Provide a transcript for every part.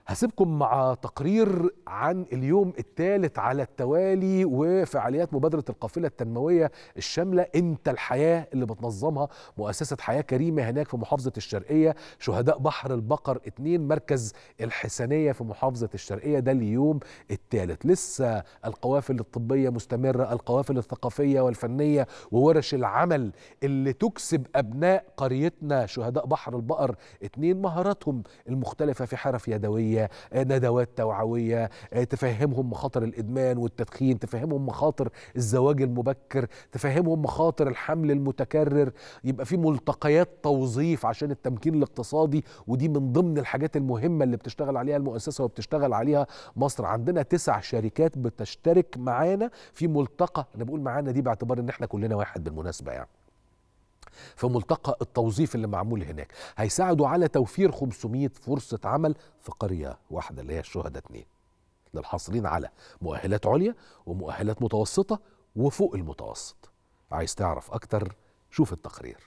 هسيبكم مع تقرير عن اليوم الثالث على التوالي وفعاليات مبادرة القافلة التنموية الشاملة انت الحياة اللي بتنظمها مؤسسة حياة كريمة هناك في محافظة الشرقية شهداء بحر البقر اتنين مركز الحسنية في محافظة الشرقية ده اليوم الثالث لسه القوافل الطبية مستمرة القوافل الثقافية والفنية وورش العمل اللي تكسب أبناء قريتنا شهداء بحر البقر اتنين مهاراتهم المختلفة في حرف يدوية ندوات توعوية تفهمهم مخاطر الإدمان والتدخين تفهمهم مخاطر الزواج المبكر تفهمهم مخاطر الحمل المتكرر يبقى في ملتقيات توظيف عشان التمكين الاقتصادي ودي من ضمن الحاجات المهمة اللي بتشتغل عليها المؤسسة وبتشتغل عليها مصر عندنا تسع شركات بتشترك معانا في ملتقى أنا بقول معانا دي باعتبار إن احنا كلنا واحد بالمناسبة يعني في ملتقى التوظيف اللي معمول هناك هيساعدوا على توفير 500 فرصة عمل في قرية واحدة اللي هي الشهداء اتنين للحاصلين على مؤهلات عليا ومؤهلات متوسطة وفوق المتوسط عايز تعرف أكتر شوف التقرير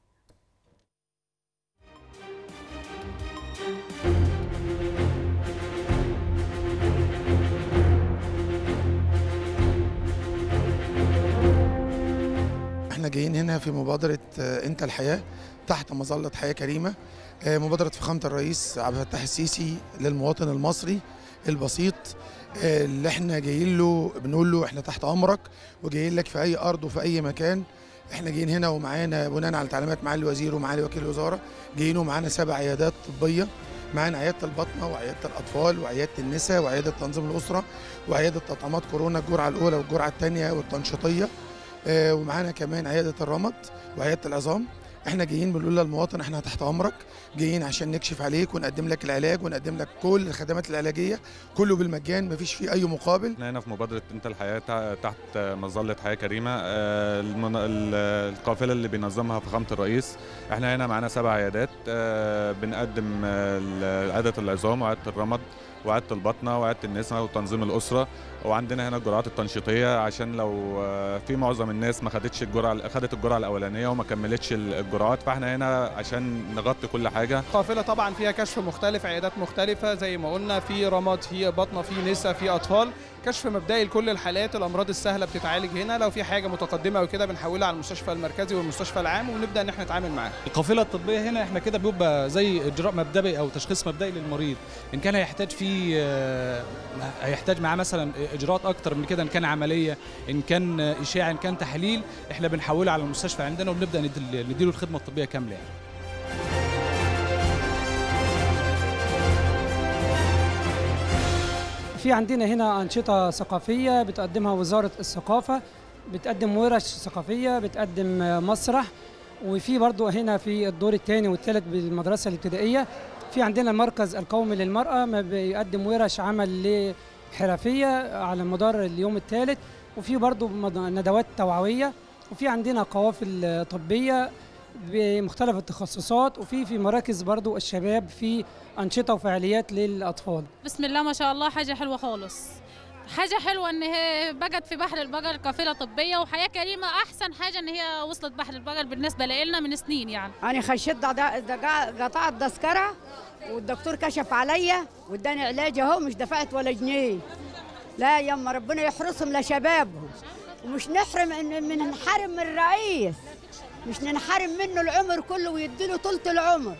احنا جايين هنا في مبادرة آه، انت الحياة تحت مظلة حياة كريمة آه، مبادرة فخامة الرئيس عبد الفتاح السيسي للمواطن المصري البسيط آه، اللي احنا جايين له بنقول له احنا تحت امرك وجايين لك في اي ارض وفي اي مكان احنا جايين هنا ومعانا بناء على تعليمات معالي الوزير ومعالي وكيل الوزاره جايين ومعانا سبع عيادات طبيه معانا عياده البطنه وعياده الاطفال وعياده النساء وعياده تنظيم الاسره وعياده تطعيمات كورونا الجرعه الاولى والجرعه الثانيه والتنشيطيه آه، ومعانا كمان عياده الرمد وعياده العظام احنا جايين بنقول للمواطن احنا تحت امرك جايين عشان نكشف عليك ونقدم لك العلاج ونقدم لك كل الخدمات العلاجيه كله بالمجان مفيش فيه اي مقابل احنا هنا في مبادرة انت الحياة تع- تحت مظلة حياة كريمة آه، المن- ال- القافلة اللي بينظمها فخامة الرئيس احنا هنا معانا سبع عيادات آه، بنقدم آه، ال- عيادة العظام وعيادة الرمد وعيادة البطنة وعيادة النساء وتنظيم الأسرة وعندنا هنا الجرعات التنشيطية عشان لو آه، في معظم الناس ما خدتش الجرعة خدت الجرعة الأولانية وما كملتش ال- الجرعات فاحنا هنا عشان نغطي كل حاجة القافله طبعا فيها كشف مختلف عيادات مختلفه زي ما قلنا في رمد في بطنه في نساء في اطفال كشف مبدئي لكل الحالات الامراض السهله بتتعالج هنا لو في حاجه متقدمه او كده بنحولها على المستشفى المركزي والمستشفى العام ونبدا ان احنا نتعامل معاها القافله الطبيه هنا احنا كده بيبقى زي اجراء مبدئي او تشخيص مبدئي للمريض ان كان هيحتاج فيه آه، هيحتاج معاه مثلا اجراءات اكتر من كده ان كان عمليه ان كان اشاعه ان كان تحليل احنا بنحوله على المستشفى عندنا وبنبدا ندي- نديله الخدمه الطبيه كامله يعني. في عندنا هنا أنشطة ثقافية بتقدمها وزارة الثقافة بتقدم ورش ثقافية بتقدم آه، مسرح وفي برضو هنا في الدور الثاني والثالث بالمدرسة الابتدائية في عندنا المركز القومي للمرأة ما بيقدم ورش عمل حرفية على مدار اليوم الثالث وفي برضو مد- ندوات توعوية وفي عندنا قوافل آه، طبية بمختلف التخصصات وفي في مراكز برضو الشباب في أنشطة وفعاليات للأطفال بسم الله ما شاء الله حاجة حلوة خالص حاجة حلوة ان هي بقت في بحر البقر قافلة طبية وحياة كريمة احسن حاجة ان هي وصلت بحر البقر بالنسبة لنا من سنين يعني أنا خشيت ضع- ضع- قطعت تذكرة والدكتور كشف عليا واداني علاج أهو مش دفعت ولا جنيه لا يما ربنا يحرسهم لشبابهم ومش نحرم إن من نحرم من الرئيس مش ننحرم منه العمر كله ويديله طولة العمر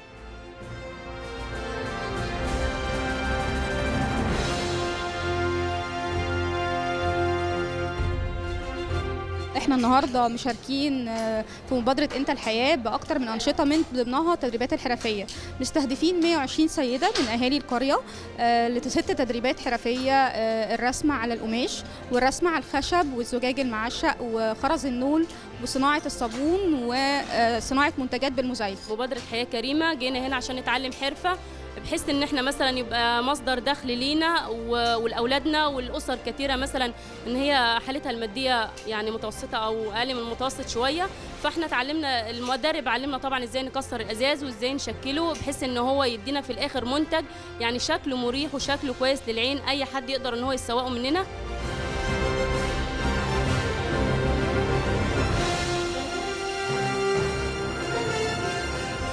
احنا النهارده مشاركين آه، في مبادره انت الحياه باكتر من انشطه من ضمنها التدريبات الحرفيه مستهدفين 120 سيده من اهالي القريه آه، لست تدريبات حرفيه آه، الرسم على القماش والرسم على الخشب والزجاج المعشق وخرز النول وصناعه الصابون وصناعه منتجات بالمزيف مبادرة حياة كريمة جينا هنا عشان نتعلم حرفة بحيث ان احنا مثلا يبقى مصدر دخل لينا و- ولاولادنا والاسر كثيره مثلا ان هي حالتها الماديه يعني متوسطه او اقل من المتوسط شويه فاحنا اتعلمنا المدرب علمنا طبعا ازاي نكسر الازاز وازاي نشكله بحيث ان هو يدينا في الاخر منتج يعني شكله مريح وشكله كويس للعين اي حد يقدر ان هو يسوقه مننا